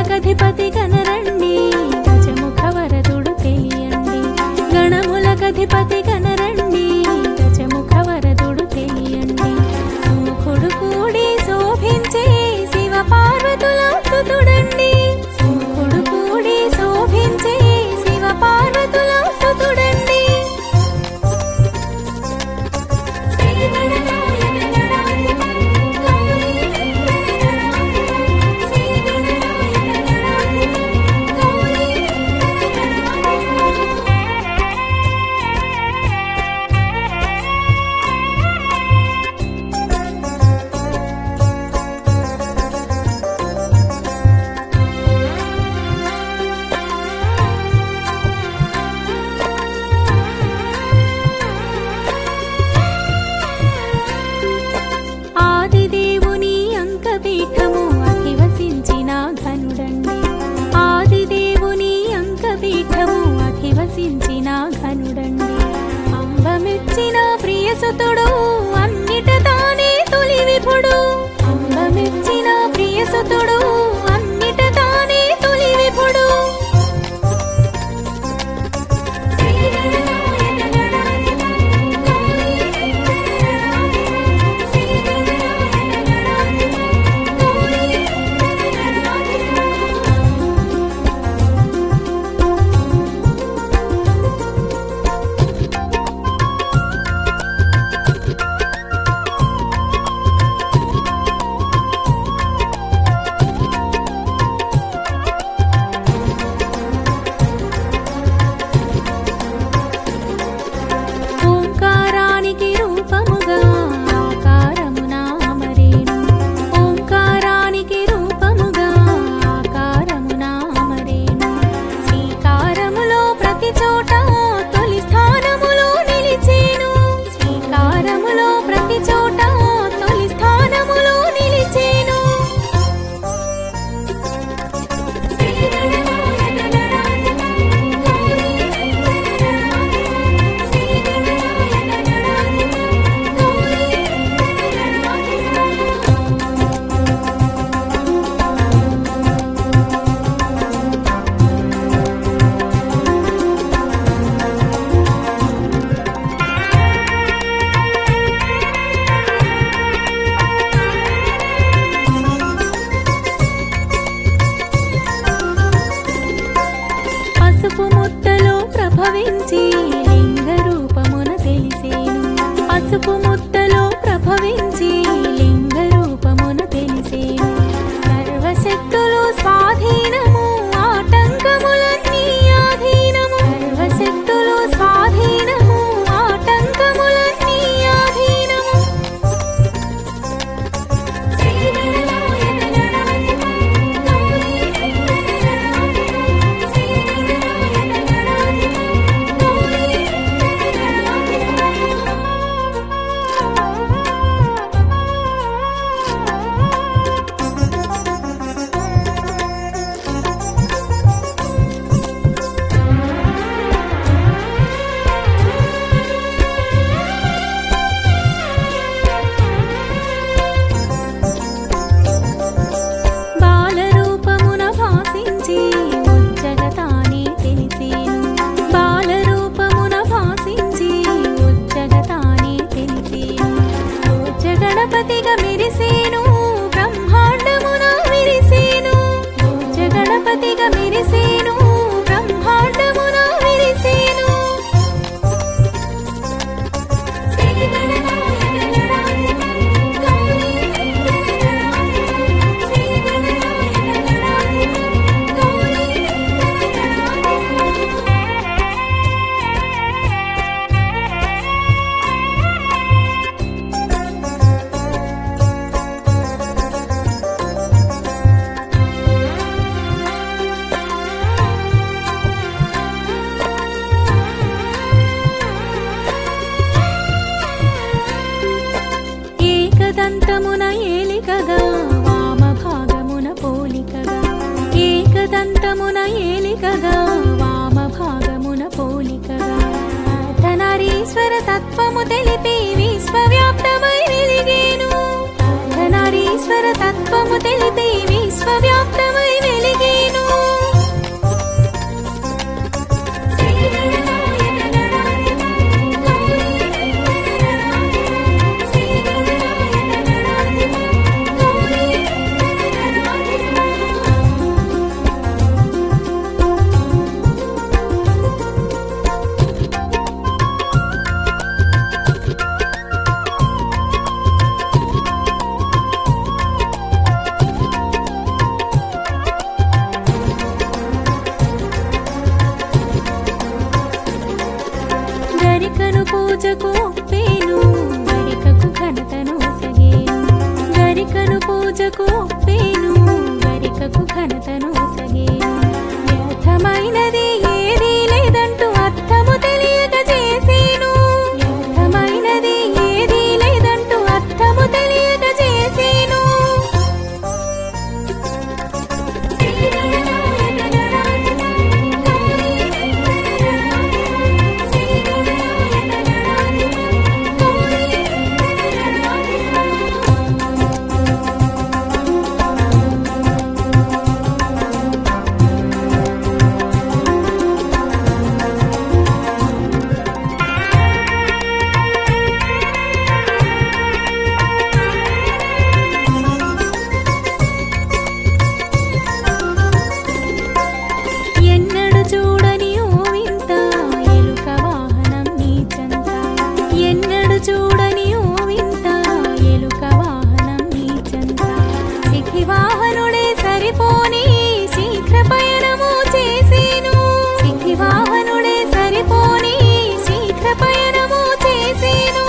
గణములకధిపతి కనరండి గజముఖ వరదుడు తెలియండి గణములకధిపతి కనరండి గజముఖ వరదుడు తెలియండి సుముఖుడు కూడి శోభించే శివ పార్వతుల సుతుడండి సుముఖుడు కూడి శోభించే శివ పార్వతుల సుతుడండి ఆదిదేవుని అంకపీఠము అధివసించిన ఘనుడండి ఆదిదేవుని అంకపీఠము అధివసించిన ఘనుడండి అంబమెచ్చిన ప్రియసుతుడు అన్నిట తానే తొలి విభుడు అంబమెచ్చిన ప్రియసుతుడు అన్నిట తానే తొలి విభుడు ఓంకారానికి రూపముగా ఆకారమున అమరేను ఓంకారానికి రూపముగా ఆకారమున అమరేను శ్రీకారములో ప్రతి చోట తొలి స్థానములో నిలిచేను శ్రీకారములో ప్రతి చోట తొలి స్థానములో నిలిచేను పసుపు ముద్దలో ప్రభవించి లింగ రూపమున తెలిసేను పసుపు ముద్దలో ప్రభవించి లింగ రూపమున తెలిసేను సర్వశక్తులు స్వాధీనము ఆటంకములన్నీ ఆధీనము సర్వశక్తులు స్వాధీనము ఆటంకములన్నీ ఆధీనము బాలరూపమున భాసించి ఉజ్జగతానే తెలిసేను బాలరూపమున భాసించి ఉజ్జగతానే తెలిసేను పూజ గణపతిగా మెరిసేను బ్రహ్మాండమున విరిసేను పూజ గణపతిగా మెరిసేను బ్రహ్మాండమున విరిసేను ఏకదంతమున ఏలికగా వామ భాగమున పోలికగా ఏకదంతమున ఏలికగా వామ భాగమున పోలికగా అర్ధనారీశ్వర తత్వము తెలిపి విశ్వవ్యాప్తమై వెలిగేను అర్ధనారీశ్వర తత్వము తెలిపి విశ్వవ్యాప్తమై వెలిగేను పూజకు ఒప్పేను గరికకు ఘనతను ఒసగేను గరికను పూజకు ఒప్పేను గరికకు ఘనతను ఒసగేను వ్యర్థమైనది ఏదీ లేదంటూ అర్థము తెలియక చేసేను వ్యర్థమైనది ఏదీ లేదంటూ అర్థము తెలియక చేసేను ఎన్నడు చూడని ఓ వింత ఎలుక వాహనం నీ చెంత ఎన్నడు చూడని ఓ వింత ఎలుక వాహనం నీ చెంత సిఖి వాహనుడే సరిపోని శీఘ్ర పయనము చేసేను సిఖి వాహనుడే సరిపోని శీఘ్ర పయనము చేసేను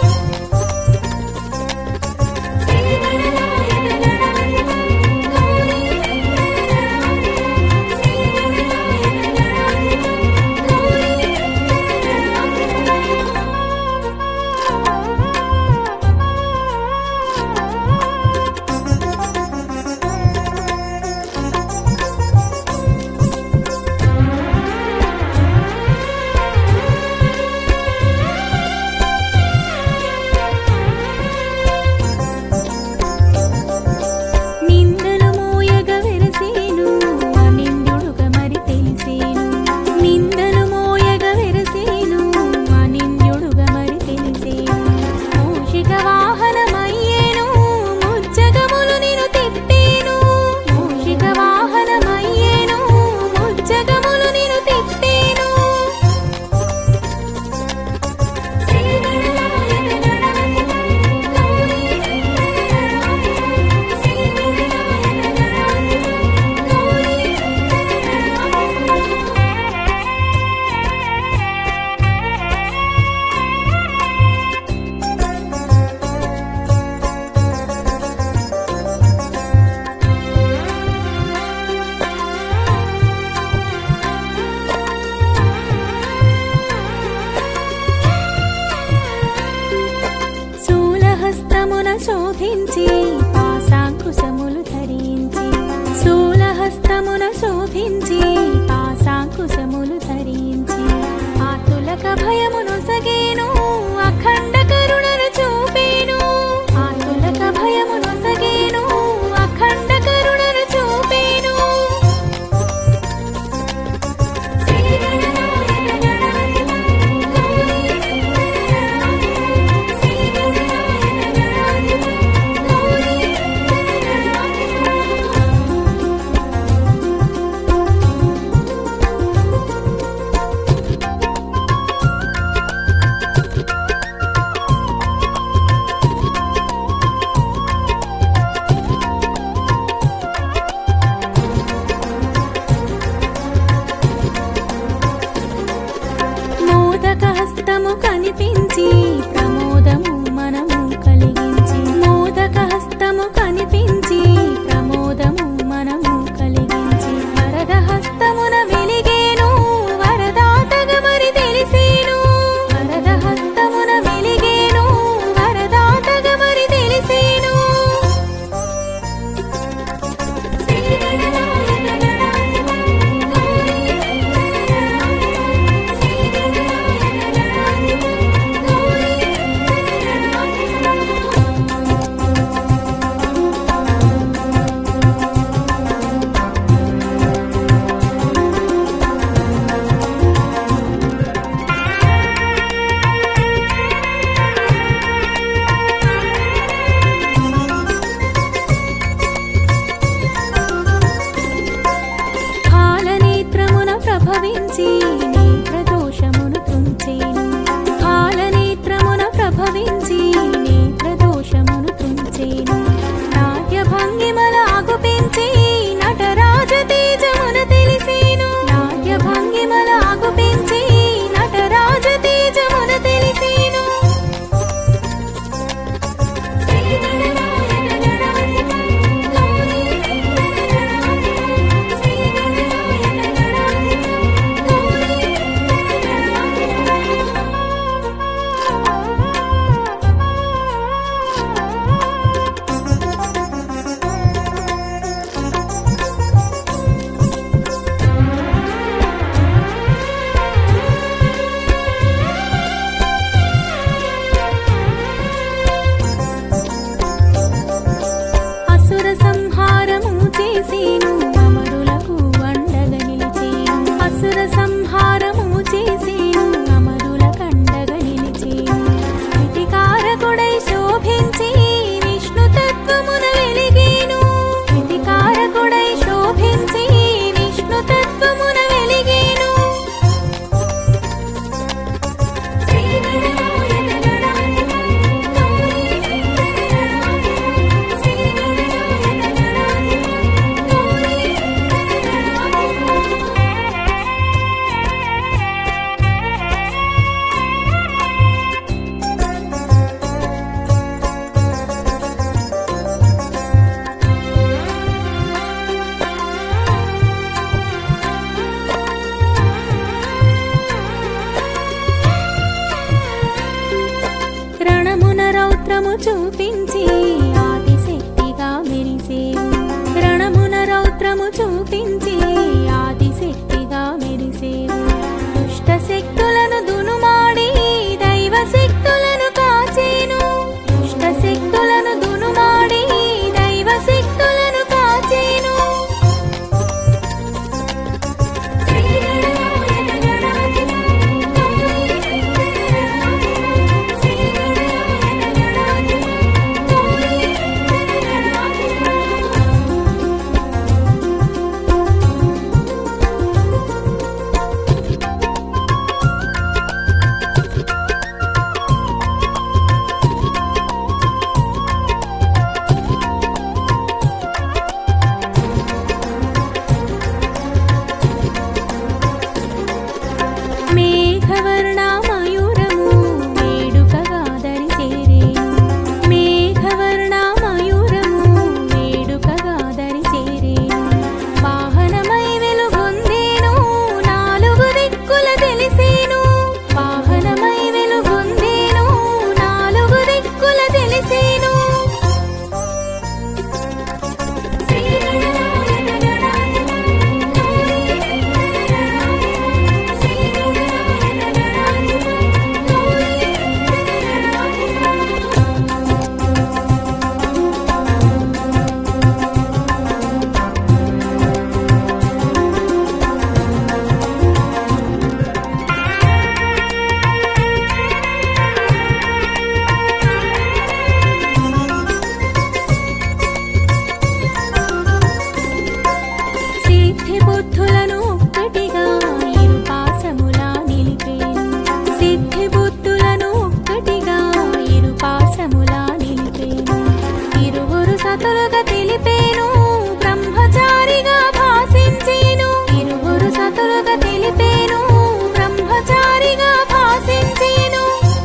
నిందలు మోయగ వెరసేను అనిందుడుగ మరి తెలిసేను నిందలు మోయగ వెరసేను అనిందుడుగ మరి తెలిసేను మూషిక వాహనమయ్యేను ముజ్జగములు నిను తిట్టేను మూషిక వాహనమయ్యేను ముజ్జగములు నిను తిట్టేను శూలహస్తమున శోభించి పాశాంకుశములు ధరించి శూలహస్తమున శోభించి పాశాంకుశములు ధరించి ఆతులక భయమును సగేను అఖండ కరుణను చూపేను ఆతులక భయమును సగేను అఖండ కరుణను చూపేను మోదక హస్తము కనిపించి ప్రమోదము మనము కలిగించి మోదక హస్తము కనిపించి ప్రమోదము మనము కలిగించి వరద హస్తమున వెలిగేను వరదాతగ మరి తెలిసేను వరద హస్తమున వెలిగేను వరదాతగ మరి తెలిసేను పాలనేత్రమున ప్రభవించి నేత్రదోషమును తుంచేను పాలనేత్రమున ప్రభవించి నేత్రదోషమును తుంచేను నాట్య భంగిమల ఆగుపించి నటరాజ తేజమున తెలిసేను నాట్య భంగిమల ఆగుపించి నటరాజ తేజమున తెలిసేను చూపించి ఆదిశక్తిగా మెరిసేవు రణమున రౌద్రము చూపించి ఆదిశక్తిగా మెరిసేవు దుష్ట శక్తులను దునుమాడి దైవ శక్తులను కాచేను దుష్ట శక్తులను దునుమాడి దైవ శక్తులను కాచేను మేఘవర్ణ మయూరము వేడుకగా దరిచేరేను మేఘవర్ణ మయూరము వేడుకగా దరిచేరేను వాహనమై వెలుగొందేను నాలుగు దిక్కుల తెలిసేను వాహనమై వెలుగొందేను నాలుగు దిక్కుల తెలిసేను సిద్ధి బుద్ధులను ఒక్కటిగా ఇరు పాశములా నిలిపేను సిద్ధి బుద్ధులను ఒక్కటిగా ఇరు పాశములా నిలిపేను ఇరువురు సతులుగా తెలిపేను బ్రహ్మచారిగా భాషించేను ఇరువురు సతులుగా తెలిపేను బ్రహ్మచారిగా భాషించేను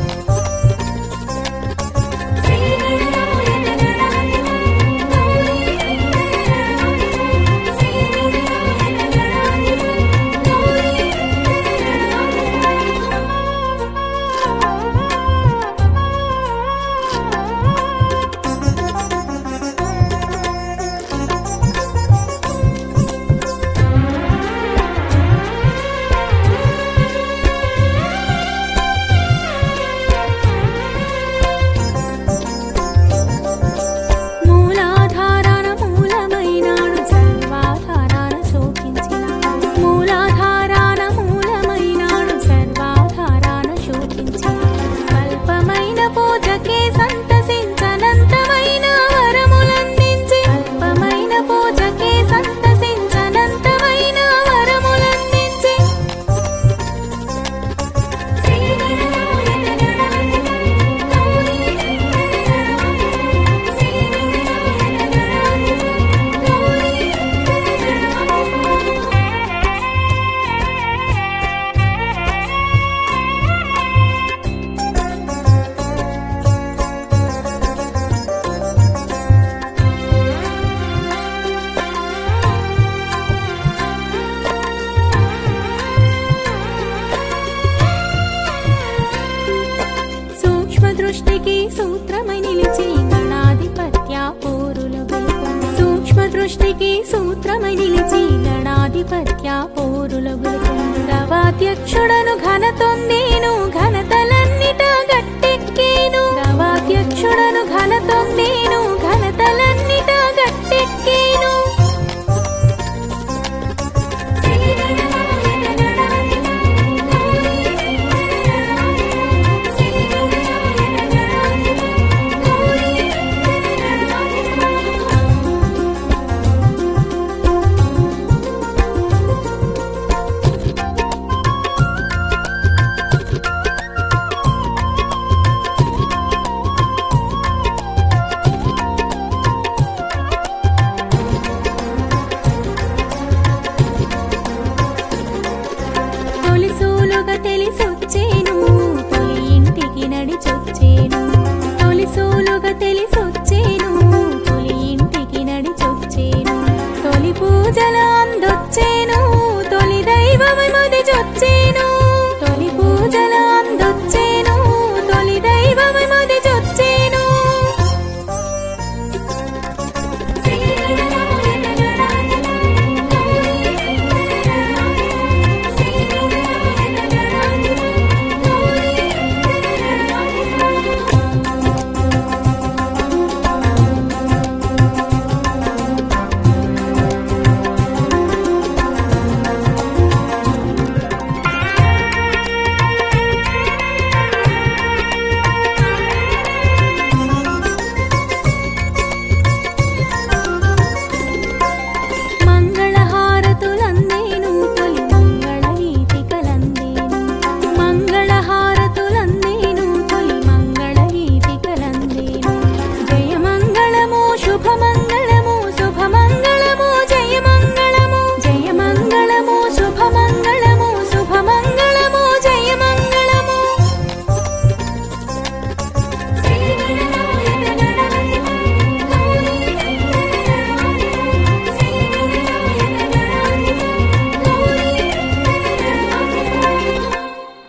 మూలాధారాన మూలమైనాడు సర్వాధారాన శోకించినాడు మూలాధారాన మూలమైనాడు సర్వాధారాన శోకించినాడు స్వల్పమైన పూజకే సంతసించనంతమైన వరములందించి అల్పమైన పూజకే సంతసించనంతమైన వరములందించి సూక్ష్మ దృష్టికి సూత్రమై నిలిచి గణాధిపత్య పోరుల గెలుపొంది సూక్ష్మ దృష్టికి సూత్రమై నిలిచి గణాధిపత్య పోరుల గెలుపొంది గవాధ్యక్షుడను ఘనతొందేను ఘన